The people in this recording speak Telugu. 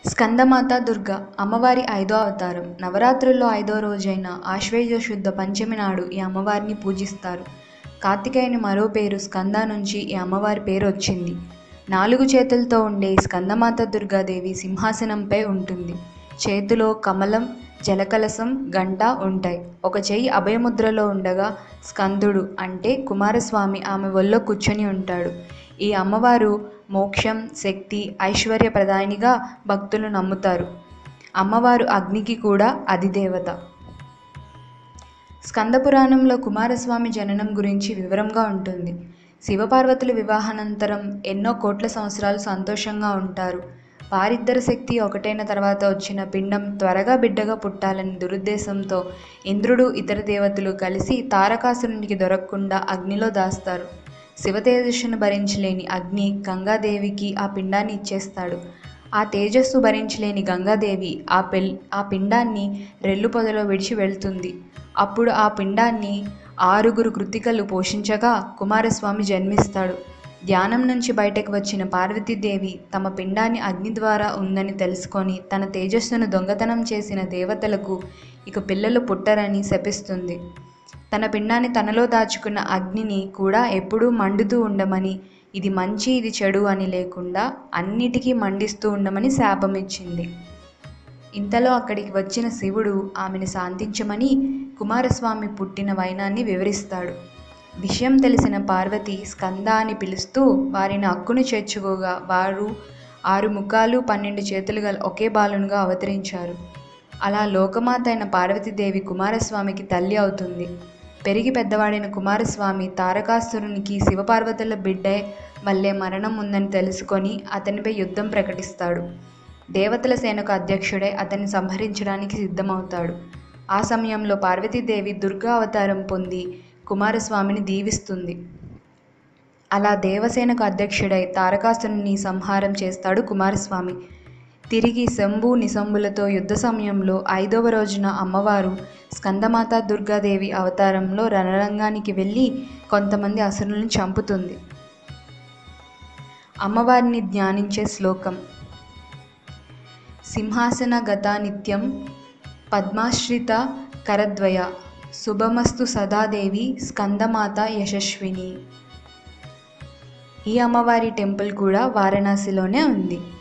స్కందమాత దుర్గ అమ్మవారి ఐదో అవతారం నవరాత్రుల్లో ఐదో రోజైన ఆశ్వేజ శుద్ధ పంచమి నాడు ఈ అమ్మవారిని పూజిస్తారు కార్తికేయుని మరో పేరు స్కంద నుంచి ఈ అమ్మవారి పేరు వచ్చింది నాలుగు చేతులతో ఉండే ఈ స్కందమాత దుర్గాదేవి సింహాసనంపై ఉంటుంది చేతిలో కమలం జలకలసం గంట ఉంటాయి ఒక చెయ్యి అభయముద్రలో ఉండగా స్కందుడు అంటే కుమారస్వామి ఆమె ఒళ్ళో కూర్చొని ఉంటాడు ఈ అమ్మవారు మోక్షం శక్తి ఐశ్వర్య ప్రదాయినిగా భక్తులు నమ్ముతారు అమ్మవారు అగ్నికి కూడా అధిదేవత స్కంద పురాణంలో కుమారస్వామి జననం గురించి వివరంగా ఉంటుంది శివపార్వతుల వివాహానంతరం ఎన్నో కోట్ల సంవత్సరాలు సంతోషంగా ఉంటారు వారిద్దరి శక్తి ఒకటైన తర్వాత వచ్చిన పిండం త్వరగా బిడ్డగా పుట్టాలని దురుద్దేశంతో ఇంద్రుడు ఇతర దేవతలు కలిసి తారకాసురునికి దొరకకుండా అగ్నిలో దాస్తారు శివ తేజస్సును భరించలేని అగ్ని గంగాదేవికి ఆ పిండాన్ని ఇచ్చేస్తాడు ఆ తేజస్సు భరించలేని గంగాదేవి ఆ పెల్ ఆ పిండాన్ని రెల్లు పొదలో విడిచి వెళ్తుంది అప్పుడు ఆ పిండాన్ని ఆరుగురు కృతికలు పోషించగా కుమారస్వామి జన్మిస్తాడు ధ్యానం నుంచి బయటకు వచ్చిన పార్వతీదేవి తమ పిండాన్ని అగ్ని ద్వారా ఉందని తెలుసుకొని తన తేజస్సును దొంగతనం చేసిన దేవతలకు ఇక పిల్లలు పుట్టరని శపిస్తుంది తన పిండాన్ని తనలో దాచుకున్న అగ్నిని కూడా ఎప్పుడూ మండుతూ ఉండమని ఇది మంచి ఇది చెడు అని లేకుండా అన్నిటికీ మండిస్తూ ఉండమని శాపం ఇచ్చింది ఇంతలో అక్కడికి వచ్చిన శివుడు ఆమెను శాంతించమని కుమారస్వామి పుట్టిన వైనాన్ని వివరిస్తాడు విషయం తెలిసిన పార్వతి స్కంద అని పిలుస్తూ వారిని హక్కును చేర్చుకోగా వారు ఆరు ముఖాలు పన్నెండు చేతులు గల ఒకే బాలునుగా అవతరించారు అలా లోకమాత అయిన పార్వతీదేవి కుమారస్వామికి తల్లి అవుతుంది పెరిగి పెద్దవాడైన కుమారస్వామి తారకాసురునికి శివపార్వతుల బిడ్డే వల్లే మరణం ఉందని తెలుసుకొని అతనిపై యుద్ధం ప్రకటిస్తాడు దేవతల సేనకు అధ్యక్షుడై అతన్ని సంహరించడానికి సిద్ధమవుతాడు ఆ సమయంలో పార్వతీదేవి దుర్గా అవతారం పొంది కుమారస్వామిని దీవిస్తుంది అలా దేవసేనకు అధ్యక్షుడై తారకాసురుని సంహారం చేస్తాడు కుమారస్వామి తిరిగి శంభు నిశంభులతో యుద్ధ సమయంలో ఐదవ రోజున అమ్మవారు స్కందమాత దుర్గాదేవి అవతారంలో రణరంగానికి వెళ్ళి కొంతమంది అసురులను చంపుతుంది అమ్మవారిని ధ్యానించే శ్లోకం సింహాసన గత నిత్యం పద్మాశ్రిత కరద్వయ శుభమస్తు సదాదేవి స్కందమాత యశస్విని ఈ అమ్మవారి టెంపుల్ కూడా వారణాసిలోనే ఉంది